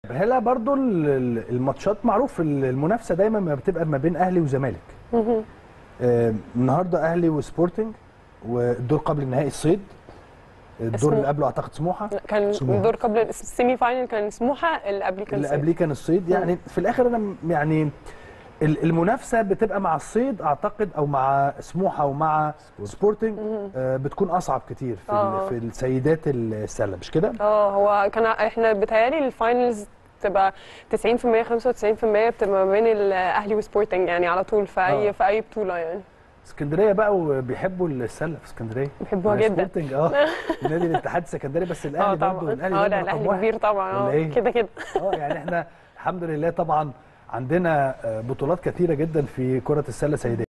هلا برضو ال- ال- الماتشات معروف ال- المنافسه دايما ما بتبقى ما بين اهلي وزمالك آه، النهارده اهلي وسبورتنج والدور قبل النهائي الصيد الدور اسمه- اللي قبله اعتقد سموحه كان سموحة. الدور قبل السيمي فاينل كان سموحه اللي قبل كان اللي صيد. قبليه كان الصيد يعني في الاخر انا م- يعني ال- المنافسه بتبقى مع الصيد اعتقد او مع سموحه ومع سبورتنج آه، بتكون اصعب كتير في آه. ال- في السيدات السله مش كده؟ اه هو كان احنا بيتهيألي الفاينلز بتبقى 90% 95% بتبقى ما بين الاهلي وسبورتنج يعني على طول في اي آه. في اي بطوله يعني اسكندريه بقى وبيحبوا السله في اسكندريه بيحبوها مع جدا. سبورتنج اه نادي الاتحاد السكندري بس اه الاهلي برضه طبعا الاهلي اه دايما لا رقم الاهلي واحد. كبير طبعا ولا اه إيه؟ كده كده اه يعني احنا الحمد لله طبعا عندنا آه، بطولات كثيره جدا في كره السله سيدات